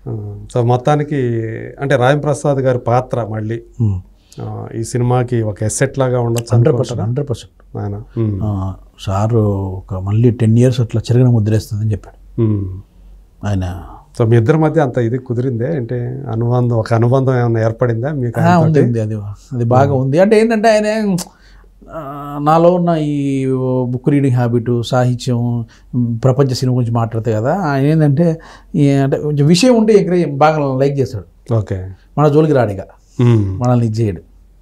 ఆ, సో మొత్తానికి అంటే రాయం ప్రసాద్ గారి పాత్ర మళ్ళీ ఆ, ఈ సినిమాకి ఒక ఎసెట్ లాగా ఉండొచ్చు హండ్రెడ్ పర్సెంట్ హండ్రెడ్ పర్సెంట్ ఆయన ఉమ్, సారు ఒక మళ్ళీ టెన్ ఇయర్స్ అట్లా చెరగన ముద్రేస్తుందని చెప్పాడు ఉమ్. ఆయన సో మీ ఇద్దరి మధ్య అంత ఇది కుదిరిందే అంటే అనుబంధం ఒక అనుబంధం ఏమైనా ఏర్పడిందా మీకు ఆ, ఆయనతోటి? ఉంది ఉంది అది అది బాగా ఉంది అంటే ఏంటంటే ఆయన ఆ, నాలో ఉన్న ఈ బుక్ రీడింగ్ హ్యాబిట్ సాహిత్యం ఉమ్, ప్రపంచ సినిమా గురించి మాట్లాడతాయి కదా ఆయన ఏంటంటే ఈ అంటే కొంచెం విషయం ఉంటే ఎంకరేజ్ బాగా లైక్ చేస్తాడు ఓకే మన జోలికి రాడిగా ఉమ్, మనల్ని ఇది చేయడు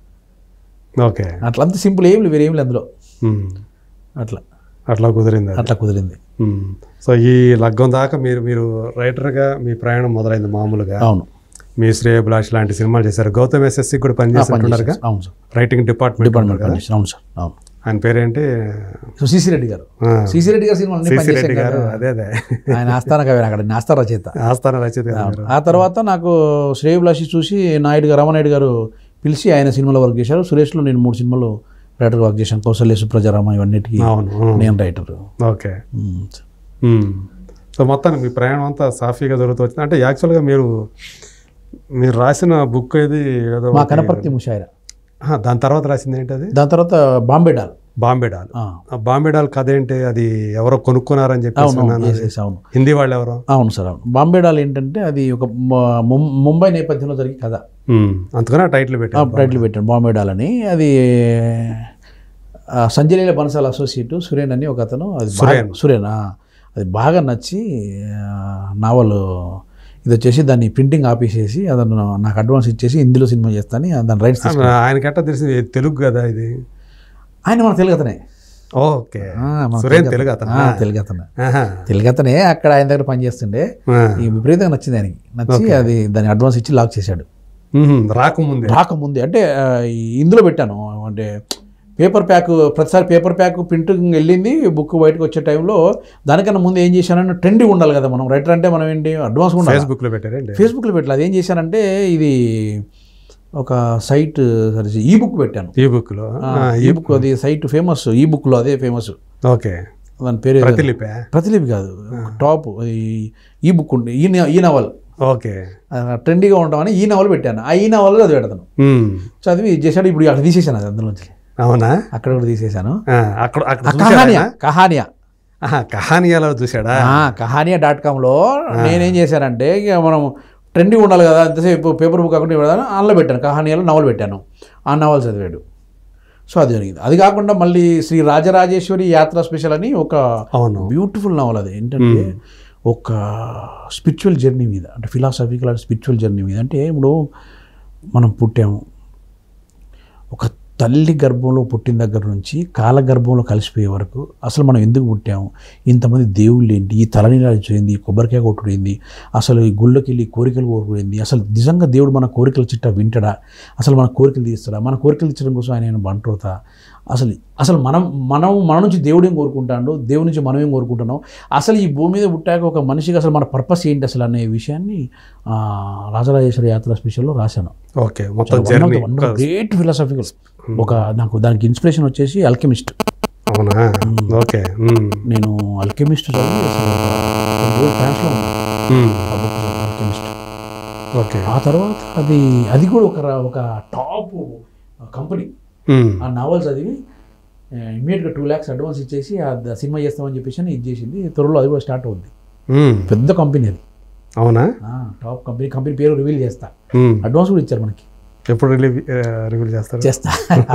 ఓకే అట్లా అంత సింపుల్ ఏం లేదు వేరేం లేదు అందులో ఉమ్, అట్లా అట్లా కుదిరింది అది. అట్లా కుదిరింది ఉమ్. సో ఈ లగ్గం దాకా మీరు మీరు రైటర్గా మీ ప్రయాణం మొదలైంది మామూలుగా అవును మీ శ్రేయభిలాష్ లాంటి సినిమాలు చేశారు గౌతమ్ ఎస్ఎస్సి కూడా పనిచేస్తున్నారు అవును సార్ రైటింగ్ డిపార్ట్మెంట్ డిపార్ట్మెంట్ పనిచేస్తాను అవును సార్ అవును ఆయన పేరేంటి సో సిసి రెడ్డి గారు ఆ, సిసి రెడ్డి గారు సినిమా అన్ని సిసి పనిచేశాం రెడ్డి గారు కదా. అదే అదే ఆయన ఆస్థాన కవి అక్కడ ఆస్థాన రచయిత ఆస్థాన రచయిత గారు మీరు. ఆ తర్వాత నాకు శ్రేయభిలాషి చూసి నాయుడు గారు రామనాయుడు గారు పిలిచి ఆయన సినిమాలో వర్క్ చేశారు సురేష్లో నేను మూడు సినిమాలు రైటర్ వర్క్ చేశాను కౌశల్య సుప్రజారామ ఇవన్నిటికీ అవును ఉమ్, నేను రైటర్ ఓకే ఉమ్. సో మొత్తానికి మీ ప్రయాణం అంతా సాఫీగా జరుగుతూ వచ్చింది అంటే యాక్చువల్గా మీరు మీరు రాసిన బుక్ ఏది ఏదో మా ఒకటి- కనపర్తి ముషాయిరా ఆ, దాని తర్వాత రాసింది ఏంటి అది దాని తర్వాత బాంబే డాల్ బాంబే డాల్ ఆ, ఆ బాంబే డాల్ కథ ఏంటి అది ఎవరో కొనుక్కున్నారని చెప్పేసి అవును అవును విన్నాను. yes, yes, అవును హిందీ వాళ్ళు ఎవరో అవును సార్ అవును బాంబే డాల్ ఏంటంటే అది ఒక ము- ము- ముంబై నేపథ్యంలో జరిగే కథ ఉమ్, అందుకనే ఆ టైటిల్ పెట్టారు టైటిల్ పెట్టాను బాంబే డాల్ అని అది ఆ, సంజయ్ లీల బన్సాల్ అసోసియేట్ సురేన్ అని ఒక అతను అది బాగా- సురేన్. సురేన్ ఆ, అది బాగా నచ్చి నావల్ ఇది వచ్చేసి దాన్ని ప్రింటింగ్ ఆపేసేసి అతను నాకు అడ్వాన్స్ ఇచ్చేసి హిందీలో సినిమా చేస్తాను దాని రైట్స్ తీసుకు ఆయనకి ఎట్టా తెలిసింది ఇది తెలుగు కదా ఇది ఆయన మన తెలుగు అతనే ఓకే ఆ, మన సురేన్ తెలుగు అతను ఆ, తెలుగు అతనే తెలుగు అతనే అక్కడ ఆయన దగ్గర పనిచేస్తుండే ఈ విపరీతంగా నచ్చింది ఆయనకి నచ్చి అది దాన్ని అడ్వాన్స్ ఇచ్చి లాక్ చేశాడు రాకముందే రాకముందే అంటే ఆ, ఈ ఇందులో పెట్టాను అంటే పేపర్ ప్యాక్ ప్రతిసారి పేపర్ ప్యాక్ ప్రింటింగ్ వెళ్ళింది బుక్ బయటకు వచ్చే టైంలో దానికన్నా ముందు ఏం చేశానంటే ట్రెండింగ్ ఉండాలి కదా మనం రైటర్ అంటే మనం ఏంటి అడ్వాన్స్ ఉండాలి ఫేస్బుక్ లో పెట్టారండి ఫేస్బుక్లో పెట్టలేదు అదేం చేశానంటే ఇది ఒక సైట్ సరే ఈ బుక్ పెట్టాను ఈ బుక్ లో ఈ బుక్ అది సైట్ ఫేమస్ ఈ బుక్లో అదే ఫేమస్ ఓకే దాని పేరు ఏదో- ప్రతిలిపే ప్రతిలిపి కాదు టాప్ ఈ- ఈ బుక్ ఉంది ఈ న- ఈ నవల్ ఓకే ట్రెండీగా ఉంటామని ఈ నవల్ పెట్టాను ఆ ఈ నవల్ అది పెడతాను ఉమ్, చదివి ఇది చేశాడు ఇప్పుడు అక్కడ తీసేసాను అది అందులోంచి అవునా అక్కడ కూడా తీసేశాను ఆ, అక్కడ అక్కడ ఆ చూశాడా? కహానియా కహానియా ఆహా, కహానియాలో చూసాడా ఆ, కహానియా డాట్ కామ్లో నేనేం చేశానంటే ఇక మనం ట్రెండింగ్ ఉండాలి కదా ఎంతసేపు పేపర్ బుక్ కాకుండా ఇవ్వడం అందులో పెట్టాను కహానియాలో నవల్ పెట్టాను ఆ నవల్ చదివాడు సో అది జరిగింది అది కాకుండా మళ్ళీ శ్రీ రాజరాజేశ్వరి యాత్ర స్పెషల్ అని ఒక అవును బ్యూటిఫుల్ నవల్ అది ఏంటంటే ఒక స్పిరిచువల్ జర్నీ మీద అంటే ఫిలాసఫికల్ అండ్ స్పిరిచువల్ జర్నీ మీద అంటే ఇప్పుడు మనం పుట్టాము ఒక తల్లి గర్భంలో పుట్టిన దగ్గర నుంచి కాల గర్భంలో కలిసిపోయే వరకు అసలు మనం ఎందుకు పుట్టాము ఇంతమంది దేవుళ్ళు ఏంటి ఈ తలనీలాలు ఏంది ఈ కొబ్బరికాయ కొట్టుడు ఏంది అసలు ఈ గుళ్ళకి వెళ్ళి కోరికలు కోరుకునేది అసలు నిజంగా దేవుడు మన కోరికల చిట్ట వింటడా అసలు మన కోరికలు తీస్తాడా మన కోరికలు తీర్చడం కోసం ఆయన బంట్రోతా అసలు అసలు మనం మనం మన నుంచి దేవుడు ఏం కోరుకుంటాడో దేవుడి నుంచి మనం ఏం కోరుకుంటున్నాం అసలు ఈ భూమి మీద పుట్టాక ఒక మనిషికి అసలు మన పర్పస్ ఏంటి అసలు అనే విషయాన్ని ఆ, రాజరాజేశ్వరి యాత్ర స్పెషల్లో రాశాను ఓకే మొత్తం జర్నీ గ్రేట్ ఫిలాసఫికల్ ఒక నాకు దానికి ఇన్స్పిరేషన్ వచ్చేసి అల్కెమిస్ట్ అవునా ఓకే ఉమ్, నేను అల్కెమిస్ట్ చదివి అసలు ఒక కొన్ని రోజులు ఫ్రాన్స్లో ఉన్నాను. ఉమ్, ఆ బుక్ అల్కెమిస్ట్ ఓకే ఆ తర్వాత అది అది కూడా ఒక రా- ఒక టాప్ కంపెనీ ఉమ్, ఆ నావల్ చదివి ఇమీడియట్గా టూ ల్యాక్స్ అడ్వాన్స్ ఇచ్చేసి ఆ ద- సినిమా చేస్తామని చెప్పేసి అని ఇది చేసింది త్వరలో అది కూడా స్టార్ట్ అవుద్ది ఉమ్, పెద్ద కంపెనీ అది అవునా ఆ, టాప్ కంపెనీ కంపెనీ పేరు రివీల్ చేస్తా ఉమ్, అడ్వాన్స్ కూడా ఇచ్చారు మనకి ఎప్పుడు రిలీవ్ రివీల్ చేస్తారు చేస్తా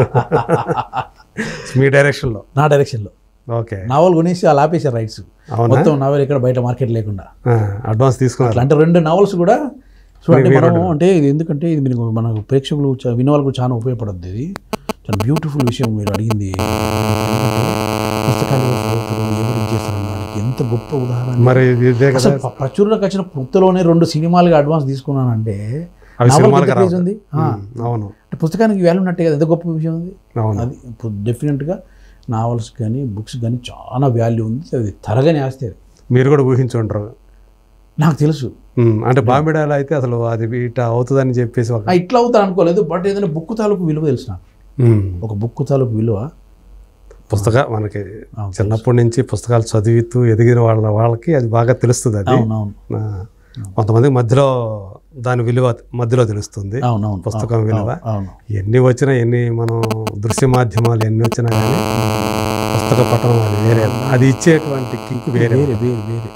మీ డైరెక్షన్ లో నా డైరెక్షన్లో ఓకే నావల్ కొనేసి అలా ఆపేశారు రైట్స్ అవునా మొత్తం నావల్ ఇక్కడ బయట మార్కెట్ లేకుండా ఆ, అడ్వాన్స్ తీసుకున్నారు అట్లా అంటే రెండు నావల్స్ కూడా చూడండి మనం అంటే ఇది ఎందుకంటే ఇది మీకు మన ప్రేక్షకులు చ- వినేవాళ్ళకు చాలా ఉపయోగపడుద్ది ఇది చాలా బ్యూటిఫుల్ విషయం మీరు అడిగింది పుస్తకాలు ఎవరు చదువుతారు ఎవరు ఇది చేస్తారు అనడానికి ఎంత గొప్ప ఉదాహరణ మరి ఇదే కదా అసలు ప్ర- ప్రచురణకు వచ్చిన పుస్తలోనే రెండు సినిమాలుగా అడ్వాన్స్ తీసుకున్నానంటే అవి నావల్కి సినిమాలుగా ఎంత క్రేజ్ ఉంది ఆ, ఉమ్, అవును అంటే పుస్తకానికి వాల్యూ ఉన్నట్టే కదా ఎంత గొప్ప విషయం ఉంది అవును అది డెఫినెట్గా నావల్స్ కానీ బుక్స్ కానీ చాలా వాల్యూ ఉంది అది తరగని ఆస్తి అది మీరు కూడా ఊహించుంటారు నాకు తెలుసు ఉమ్, అంటే బాంబిడాలో అయితే అసలు అది ఇట్లా అవుతుందని చెప్పేసి ఒక ఆ, ఇట్లా అవుతా అనుకోలేదు బట్ ఏదైనా బుక్ తాలూకు విలువ తెలుసు నాకు ఉమ్, ఒక బుక్ తాలూకు విలువ పుస్తక మనకి అవును. చిన్నప్పటి నుంచి పుస్తకాలు చదువుతూ ఎదిగిన వాళ్ళ వాళ్ళకి అది బాగా తెలుస్తుంది అది అవునవును ఆ, కొంతమందికి మధ్యలో దాని విలువ మధ్యలో తెలుస్తుంది అవునవును పుస్తకం విలువ అవును ఎన్ని వచ్చినా ఎన్ని మనం దృశ్య మాధ్యమాలు ఎన్ని వచ్చినా కానీ పుస్తక పఠనం అది వేరే అది ఇచ్చేటువంటి కిక్ వేరే వేరే వేరే వేరే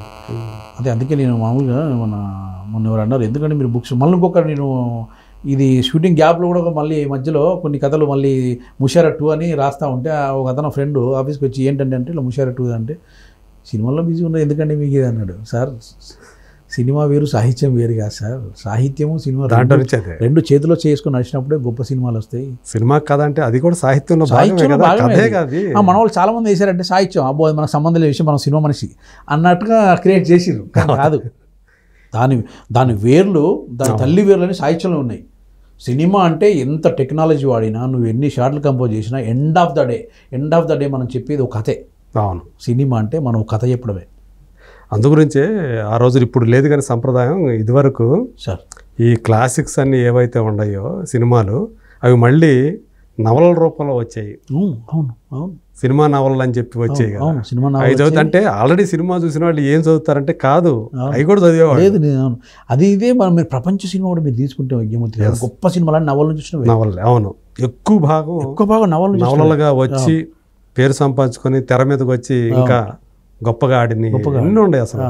అదే అందుకే నేను మామూలుగా మన మొన్న ఎవరు అన్నారు ఎందుకంటే మీరు బుక్స్ మళ్ళీ ఇంకొక నేను ఇది షూటింగ్ గ్యాప్లో కూడా ఒక మళ్ళీ మధ్యలో కొన్ని కథలు మళ్ళీ ముషారా టూ అని రాస్తా ఉంటే ఆ ఒక అతను ఫ్రెండ్ ఆఫీస్కి వచ్చి ఏంటంటే అంటే ఇలా ముషారా టూ అంటే సినిమాలో బిజీ ఉన్నది ఎందుకంటే మీకు ఇది అన్నాడు సార్ సినిమా వేరు సాహిత్యం వేరు కాదు సార్ సాహిత్యము సినిమా దాంట్లో రెండు- నుంచి అదే రెండు చేతిలో చేసుకొని నడిచినప్పుడే గొప్ప సినిమాలు వస్తాయి సినిమా కథ అంటే అది కూడా సాహిత్యంలో భాగమే సాహిత్యంలో కదా భాగమే కథే అది. కాదు ఆ, మన వాళ్ళు చాలా మంది వేసారంటే సాహిత్యం అబ్బో అది మనకు సంబంధం లేని విషయం మనం సినిమా మనిషి అన్నట్టుగా క్రియేట్ చేసిర్రు కానీ కాదు దాని దాని వేర్లు దాని తల్లి వేర్లు అని సాహిత్యంలో ఉన్నాయి సినిమా అంటే ఎంత టెక్నాలజీ వాడినా నువ్వు ఎన్ని షార్ట్లు కంపోజ్ చేసినా end of the day end of the day మనం చెప్పేది ఒక కథే అవును సినిమా అంటే మనం ఒక కథ చెప్పడమే అందుగురించే ఆ రోజు ఇప్పుడు లేదు కానీ సంప్రదాయం ఇదివరకు సార్ ఈ క్లాసిక్స్ అన్ని ఏవైతే ఉన్నాయో సినిమాలు అవి మళ్ళీ నవలల రూపంలో వచ్చాయి అవును అవును అవును సినిమా నవలలు అని చెప్పి వచ్చాయి కదా అవును సినిమా అవి నావల్ చదువుతా అంటే ఆల్రెడీ సినిమా చూసిన వాళ్ళు ఏం చదువుతారంటే కాదు అవి కూడా చదివేవాళ్ళు లేదు నేను అవును అది ఇదే మనం మీరు ప్రపంచ సినిమా కూడా మీరు తీసుకుంటే యజ్ఞమూర్తి గారు గొప్ప సినిమాలు నవల నుంచి వచ్చినవి నవలలు అవును ఎక్కువ భాగం ఎక్కువ బాగా నవల నుంచి నవలలుగా వచ్చి పేరు సంపాదించుకొని తెర మీదకి వచ్చి ఇంకా గొప్పగా ఆడిని ఎన్నో ఉండే అసలు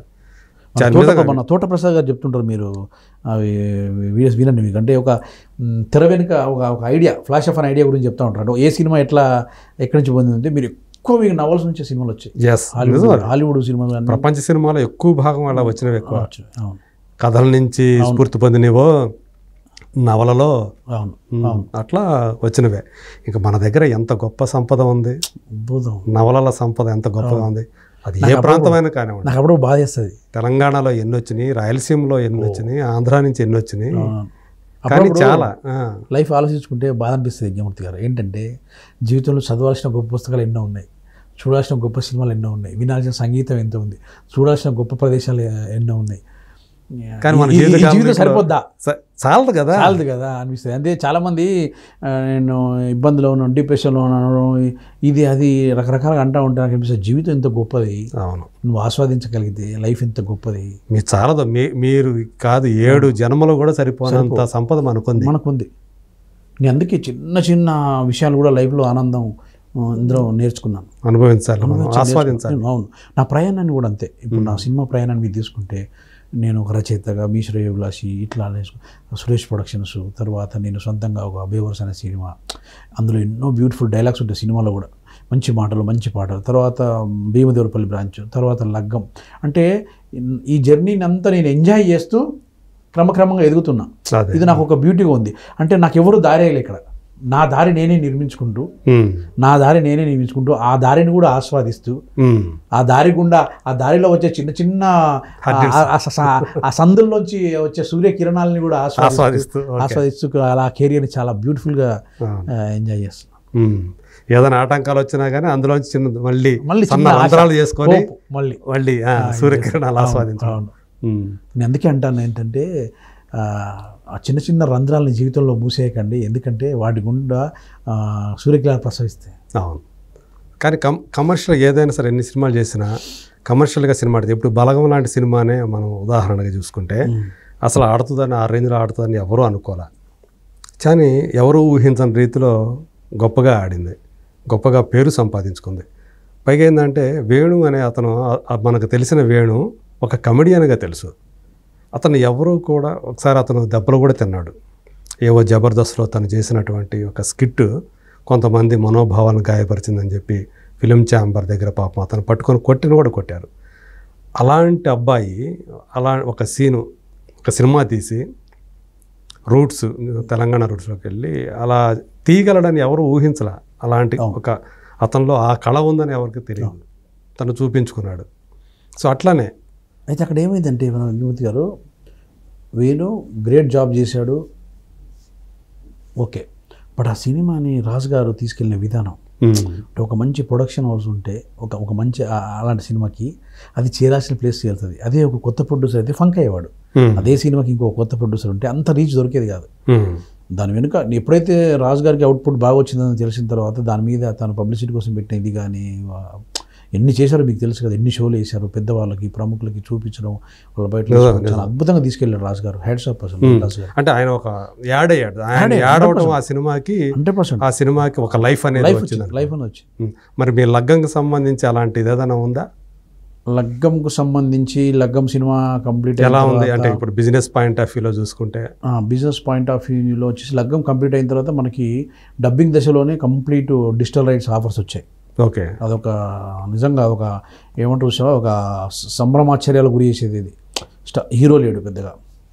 మన తోట మన తోట ప్రసాద్ గారు చెప్తుంటారు మీరు అవి వీడియోస్ వినండి మీకు అంటే ఒక మ్, తెర వెనుక ఒక ఒక idea flash of an idea గురించి చెప్తా ఉంటారు అంటే ఏ సినిమా ఎట్లా ఎక్కడి నుంచి పొందిందంటే మీరు ఎక్కువ మీకు నవల్స్ నుంచి సినిమాలు వచ్చాయి ఎస్ హాలీవుడ్ హాలీవుడ్ సినిమాలు అన్నీ ప్రపంచ సినిమాలో ఎక్కువ భాగం అలా వచ్చినవి ఎక్కువ వచ్చాయి. అవును కథల నుంచి స్ఫూర్తి పొందినవో నవలలో అవును ఉమ్, అట్లా వచ్చినవే ఇంకా మన దగ్గర ఎంత గొప్ప సంపద ఉంది అద్భుతం నవలల సంపద ఎంత గొప్పగా ఉంది అది ఏ ప్రాంతమైనా కానివ్వండి నాకు అప్పుడు బాధ వేస్తుంది తెలంగాణలో ఎన్ని వచ్చినాయి రాయలసీమలో ఎన్ని వచ్చినాయి ఆంధ్ర నుంచి ఎన్ని వచ్చినాయి కానీ అప్పుడప్పుడు చాలా ఆ, లైఫ్ ఆలోచించుకుంటే బాధ అనిపిస్తుంది యజ్ఞమూర్తి గారు ఏంటంటే జీవితంలో చదవాల్సిన గొప్ప పుస్తకాలు ఎన్నో ఉన్నాయి చూడాల్సిన గొప్ప సినిమాలు ఎన్నో ఉన్నాయి వినాల్సిన సంగీతం ఎంత ఉంది చూడాల్సిన గొప్ప ప్రదేశాలు ఎన్నో ఉన్నాయి కానీ మన ఈ- ఈ- ఈ జీవితకాలం జీవితం కూడా సరిపోద్దా స- చాలదు కదా చాలదు కదా అనిపిస్తుంది అంటే చాలామంది ఆ, నేను ఇబ్బందిలో ఉన్నాను డిప్రెషన్లో ఉన్నాను ఇది అది రకరకాలుగా అంటూ ఉంటాను నాకు అనిపిస్తుంది జీవితం ఎంత గొప్పది అవును నువ్వు ఆస్వాదించగలిగితే లైఫ్ ఎంత గొప్పది మీ చాలదు మీ మీరు కాదు ఏడు జన్మలు కూడా సరిపోనంత సంపద మనకుంది మనకుంది నేను అందుకే చిన్న చిన్న విషయాలు కూడా లైఫ్లో ఆనందం ఆ, ఇందులో నేర్చుకున్నాను అనుభవించాలి మనం ఆస్వాదించాలి నేను- అవును నా ప్రయాణాన్ని కూడా అంతే ఇప్పుడు నా సినిమా ప్రయాణాన్ని మీరు తీసుకుంటే నేను ఒక రచయితగా మీ శ్రేయోభిలాషి ఇట్లా నేర్చుకు- సురేష్ ప్రొడక్షన్స్ తర్వాత నేను సొంతంగా ఒక బేవర్స్ అనే సినిమా అందులో ఎన్నో బ్యూటిఫుల్ డైలాగ్స్ ఉంటాయి సినిమాలో కూడా మంచి మాటలు మంచి పాటలు తర్వాత భీమదేవరపల్లి బ్రాంచ్ తర్వాత లగ్గం అంటే ఈ జర్నీని అంతా నేను ఎంజాయ్ చేస్తూ క్రమక్రమంగా ఎదుగుతున్నా అదే ఇది నాకు ఒక బ్యూటీగా ఉంది అంటే నాకు ఎవరు దారి వేయలే ఇక్కడ నా దారి నేనే నిర్మించుకుంటూ ఉమ్, నా దారి నేనే నిర్మించుకుంటూ ఆ దారిని కూడా ఆస్వాదిస్తూ ఉమ్, ఆ దారి గుండా ఆ దారిలో వచ్చే చిన్న చిన్న ఆ- ఆ- ఆ స- ఆ సందుల్లోంచి వచ్చే సూర్య కిరణాలని కూడా ఆస్వాదిస్తూ ఆస్వాదిస్తూ ఓకే. ఆస్వాదిస్తూ అలా కెరియర్ని చాలా బ్యూటిఫుల్గా అవును. ఎంజాయ్ చేస్తున్నాను ఉమ్. ఏదైనా ఆటంకాలు వచ్చినా కానీ అందులోంచి చిన్న మళ్ళీ మళ్ళీ సన్న చిన్న ఆశ, రంధ్రాలు చేసుకొని hope మళ్ళీ మళ్ళీ ఆ, సూర్యకిరణాలు ఆస్వాదించాలి అవును ఉమ్, నేను అందుకే అంటాను ఏంటంటే ఆ, ఆ చిన్న చిన్న రంధ్రాలని జీవితంలో మూసేయకండి ఎందుకంటే వాటి గుండా ఆ, సూర్యకిరణాలు ప్రసవిస్తాయి అవును కానీ కమ్ కమర్షియల్ ఏదైనా సరే ఎన్ని సినిమాలు చేసినా కమర్షియల్గా సినిమా ఆడితే ఇప్పుడు బలగం లాంటి సినిమానే మనం ఉదాహరణగా చూసుకుంటే అసలు ఆడుతుందని ఆ రేంజ్లో ఆడుతుందని ఎవరూ అనుకోలే కానీ ఎవరూ ఊహించని రీతిలో గొప్పగా ఆడింది గొప్పగా పేరు సంపాదించుకుంది పైగా ఏంటంటే వేణు అనే అతను ఆ- ఆ మనకు తెలిసిన వేణు ఒక కమెడియన్గా తెలుసు అతను ఎవరూ కూడా ఒకసారి అతను దెబ్బలు కూడా తిన్నాడు ఏవో జబర్దస్త్లో తను చేసినటువంటి ఒక స్కిట్ కొంతమంది మనోభావాలను గాయపరిచిందని చెప్పి ఫిలిం ఛాంబర్ దగ్గర పాపం అతను పట్టుకొని కొట్టిన కూడా కొట్టారు అలాంటి అబ్బాయి అలా ఒక సీను ఒక సినిమా తీసి రూట్స్ తెలంగాణ రూట్స్లోకి వెళ్ళి అలా తీయగలడని ఎవరు ఊహించలే అలాంటి ఒక అతనిలో ఆ కళ ఉందని ఎవరికి తెలియదు తను చూపించుకున్నాడు సో అట్లానే అయితే అక్కడ ఏమైందంటే మన విమూర్తి గారు వేణు గ్రేట్ జాబ్ చేశాడు ఓకే బట్ ఆ సినిమాని రాజు గారు తీసుకెళ్ళిన విధానం ఉమ్, అంటే ఒక మంచి ప్రొడక్షన్ హౌస్ ఉంటే ఒక ఒక మంచి ఆ- అలాంటి సినిమాకి అది చేరాల్సిన ప్లేస్ చేరుతుంది అదే ఒక కొత్త ప్రొడ్యూసర్ అయితే ఫంక్ అయ్యేవాడు ఉమ్, అదే సినిమాకి ఇంకో కొత్త ప్రొడ్యూసర్ ఉంటే అంత రీచ్ దొరికేది కాదు ఉమ్, దాని వెనుక ఎప్పుడైతే రాజు గారికి అవుట్పుట్ బాగా వచ్చిందని తెలిసిన తర్వాత దాని మీద తను పబ్లిసిటీ కోసం పెట్టిన ఇది కానీ వా- ఎన్ని చేశారో మీకు తెలుసు కదా ఎన్ని షోలు వేశారు పెద్దవాళ్ళకి ప్రముఖులకి చూపించడం వాళ్ళ బయట నిజం, తీసుకురావడం. చాలా అద్భుతంగా తీసుకెళ్ళారు రాజు గారు హెడ్స్ అప్ అసలు రాజు గారు అంటే ఆయన ఒక యాడ్ అయ్యాడు ఆయన యాడ్ అవడం ఆ సినిమాకి హండ్రెడ్ పర్సెంట్ ఆ సినిమాకి ఒక లైఫ్ అనేది లైఫ్ వచ్చింది వచ్చింది లైఫ్ అని వచ్చి ఉమ్. మరి మీ లగ్గంకి సంబంధించి అలాంటిది ఏదైనా ఉందా లగ్గంకు సంబంధించి లగ్గం సినిమా కంప్లీట్ ఎలా ఉంది అంటే ఇప్పుడు బిజినెస్ పాయింట్ ఆఫ్ వ్యూలో చూసుకుంటే బిజినెస్ పాయింట్ ఆఫ్ వ్యూలో వచ్చేసి లగ్గం కంప్లీట్ అయిన తర్వాత మనకి డబ్బింగ్ దశలోనే కంప్లీట్ డిజిటల్ రైట్స్ ఆఫర్స్ వచ్చాయి ఓకే అదొక నిజంగా ఒక ఏమంటారు చూసావా ఒక సంభ్రమాశ్చర్యాలు గురి చేసేది ఇది స్టా హీరో లేడు పెద్దగా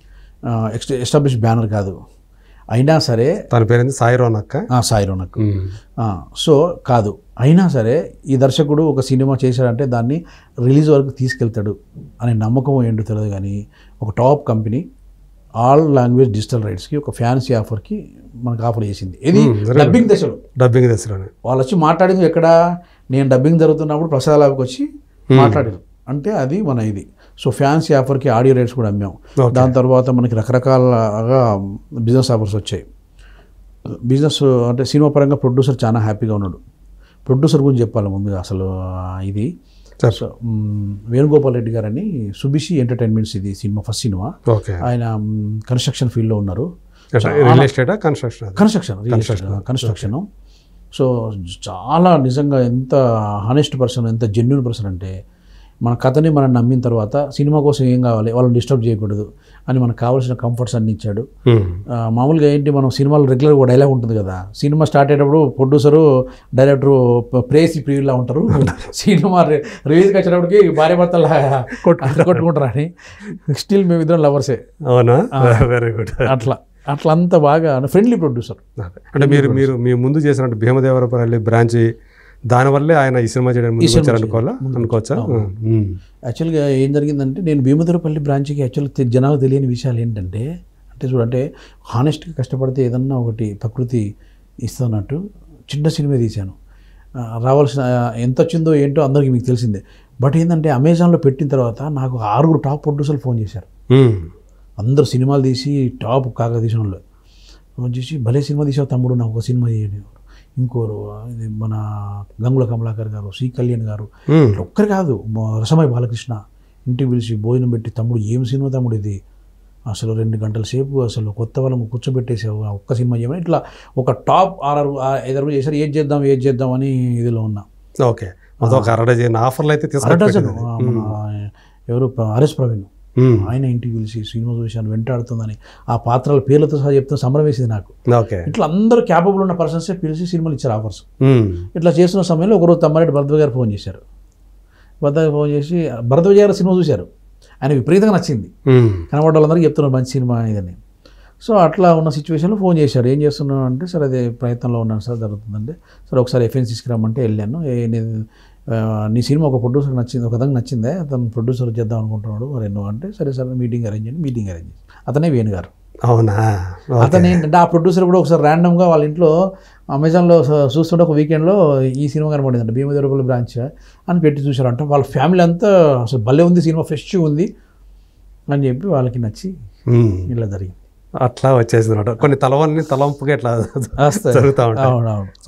ఎక్స్ ఎస్టాబ్లిష్ బ్యానర్ కాదు అయినా సరే తన పేరేంది సాయి రోనక్క ఆ, సాయి రోనక్ ఆ, సో కాదు అయినా సరే ఈ దర్శకుడు ఒక సినిమా చేశాడంటే దాన్ని రిలీజ్ వరకు తీసుకెళ్తాడు అనే నమ్మకం ఏంటో తెలియదు కానీ ఒక top company all language digital రైట్స్కి ఒక ఫ్యాన్సీ ఆఫర్కి మనకు ఆఫర్ చేసింది ఇది డబ్బింగ్ దశలో డబ్బింగ్ దశలోనే వాళ్ళు వచ్చి మాట్లాడింది ఎక్కడ నేను డబ్బింగ్ జరుగుతున్నప్పుడు ప్రసాద్ లాబ్కి వచ్చి మాట్లాడారు అంటే అది మన ఇది సో ఫ్యాన్సీ ఆఫర్కి ఆడియో రైట్స్ కూడా అమ్మాం Okay. దాని తర్వాత మనకి రకరకాలుగా బిజినెస్ ఆఫర్స్ వచ్చాయి బిజినెస్ అంటే సినిమా పరంగా ప్రొడ్యూసర్ చాలా హ్యాపీగా ఉన్నాడు ప్రొడ్యూసర్ గురించి చెప్పాలి ముందుగా అసలు ఆ, ఇది చెప్పు. సో మ్, వేణుగోపాల్ రెడ్డి గారని సుబిషి ఎంటర్టైన్మెంట్స్ ఇది సినిమా ఫస్ట్ సినిమా ఓకే ఆయన కన్స్ట్రక్షన్ ఫీల్డ్లో ఉన్నారు రియల్ ఎస్టేటా కన్స్ట్రక్షన్ కన్స్ట్రక్షన్ కన్స్ట్రక్షన్ సో చాలా నిజంగా ఎంత హానెస్ట్ పర్సన్ ఎంత జెన్యున్ పర్సన్ అంటే మన కథని మనం నమ్మిన తర్వాత సినిమా కోసం ఏం కావాలి వాళ్ళని డిస్టర్బ్ చేయకూడదు అని మనకు కావాల్సిన కంఫర్ట్స్ అన్ని ఇచ్చాడు ఆ, మామూలుగా ఏంటి మనం సినిమాలో రెగ్యులర్గా ఒక డైలాగ్ ఉంటుంది కదా సినిమా స్టార్ట్ అయ్యేటప్పుడు ప్రొడ్యూసరు డైరెక్టరు ప్రేసి ప్రియులా ఉంటారు సినిమా రిలీజ్కి వచ్చేటప్పటికి భార్య భర్తల కొట్టుకుంటారు అని స్టిల్ మేము ఇద్దరం లవర్సే అవునా వెరీ గుడ్ అట్లా అట్లా అంత బాగా ఫ్రెండ్లీ ప్రొడ్యూసర్ అంటే మీరు మీరు మీ ముందు చేసినట్టు భీమదేవరపల్లి బ్రాంచ్ దానివల్లే ఆయన ఈ సినిమా చేయడానికి ముందుకు వచ్చారు అనుకోవాలా అనుకోవచ్చా ఉమ్. యాక్చువల్గా ఏం జరిగిందంటే నేను భీమధురపల్లి బ్రాంచ్కి యాక్చువల్గా జనాలకు తెలియని విషయాలు ఏంటంటే అంటే చూడంటే హానెస్ట్గా కష్టపడితే ఏదన్నా ఒకటి ప్రకృతి ఇస్తున్నట్టు చిన్న సినిమా తీశాను ఆ, రావాల్సిన ఎంత వచ్చిందో ఏంటో అందరికీ మీకు తెలిసిందే బట్ ఏంటంటే అమెజాన్లో పెట్టిన తర్వాత నాకు ఆరుగురు టాప్ ప్రొడ్యూసర్లు ఫోన్ చేశారు ఉమ్. అందరూ సినిమాలు తీసి టాప్ కాక తీసిన వాళ్ళు ఫోన్ చేసి భలే సినిమా తీసావు తమ్ముడు నాకు ఒక సినిమా చేయండి ఇంకోరు ఇది మన గంగుల కమలాకర్ గారు సి కళ్యాణ్ గారు ఉమ్. ఇట్లా ఒక్కరు కాదు మా రసమై బాలకృష్ణ ఇంటికి పిలిచి భోజనం పెట్టి తమ్ముడు ఏం సినిమా తమ్ముడు ఇది అసలు రెండు గంటల సేపు అసలు కొత్త వాళ్ళని కూర్చోబెట్టేసావు ఆ ఒక్క సినిమా చేయమని ఇట్లా ఒక టాప్ ఆరు ఐదారు చేశారు ఏం చేద్దాం ఏం చేద్దాం అని ఇదిలో ఉన్నా ఓకే మొత్తం ఒక అరడజన్ ఆఫర్లు అయితే అరడజన్ తీసుకుంటారు మన ఎవరు హరీష్ ప్రవీణ్ ఆయన ఇంటికి పిలిచి సినిమా చూశాను వెంటాడుతుందని ఆ పాత్రల పేర్లతో సహా చెప్తే సంబరం వేసింది నాకు ఓకే ఇట్లా అందరూ క్యాపబుల్ ఉన్న పర్సన్సే పిలిచి సినిమాలు ఇచ్చారు ఆఫర్స్ ఉమ్. ఇట్లా చేస్తున్న సమయంలో ఒకరోజు తమ్మారెడ్డి భరద్వాజ్ గారు ఫోన్ చేశారు భరద్వాజ్ గారు ఫోన్ చేసి భరద్వాజ్ గారు సినిమా చూశారు ఆయన విపరీతంగా నచ్చింది ఉమ్. కనబడ్డ వాళ్ళందరికీ చెప్తున్నారు మంచి సినిమా ఇదని సో అట్లా ఉన్న సిచ్యువేషన్లో ఫోన్ చేశారు ఏం చేస్తున్నాను అంటే సార్ అదే ప్రయత్నంలో ఉన్నాను సార్ జరుగుతుందంటే సరే ఒకసారి ఎఫ్ఎన్స్ తీసుకురమ్మంటే వెళ్ళాను ఏ నీ- ఆ, నీ సినిమా ఒక ప్రొడ్యూసర్ నచ్చింది ఒక విధంగా నచ్చిందే అతను ప్రొడ్యూసర్ చేద్దాం అనుకుంటున్నాడు మరి ఎన్నో అంటే సరే సరే మీటింగ్ అరేంజ్ చేయండి మీటింగ్ అరేంజ్ చేసి అతనే వేణు గారు అవునా అతను ఏంటంటే ఆ ప్రొడ్యూసర్ కూడా ఒకసారి ర్యాండమ్గా వాళ్ళ ఇంట్లో అమెజాన్లో స- చూస్తుంటే ఒక వీకెండ్లో ఈ సినిమా కనబడిందంట భీమదేవరపల్లి బ్రాంచ్ అని పెట్టి చూశారంట వాళ్ళ ఫ్యామిలీ అంతా అసలు భలే ఉంది సినిమా ఫ్రెష్గా ఉంది అని చెప్పి వాళ్ళకి నచ్చి ఉమ్. ఇలా జరిగింది అట్లా వచ్చేసింది అనమాట కొన్ని తలవన్నీ తలంపుగా ఇట్లా వస్తాయి. జరుగుతూ ఉంటాయి అవునవును